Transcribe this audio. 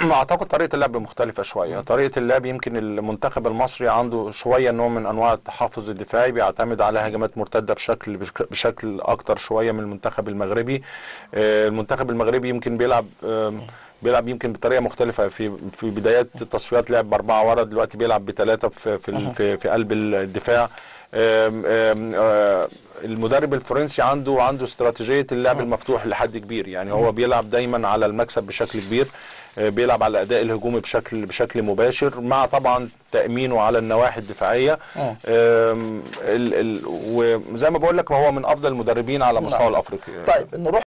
اعتقد طريقه اللعب مختلفه شويه طريقه اللعب يمكن المنتخب المصري عنده شويه نوع من انواع التحفظ الدفاعي بيعتمد على هجمات مرتده بشكل بشك- بشكل اكتر شويه من المنتخب المغربي آه، المنتخب المغربي يمكن بيلعب آم، بيلعب يمكن بطريقه مختلفه في في بدايات التصفيات لعب باربعه ورا دلوقتي بيلعب بثلاثه في في ال- في, في قلب الدفاع آم، آم، آه، المدرب الفرنسي عنده عنده استراتيجيه اللعب المفتوح لحد كبير يعني هو بيلعب دايما على المكسب بشكل كبير آه، بيلعب على الاداء الهجومي بشكل بشكل مباشر مع طبعا تامينه على النواحي الدفاعيه مم. آم، ال- ال- وزي ما بقول لك هو من افضل المدربين على مستوى نعم. الافريقي طيب نروح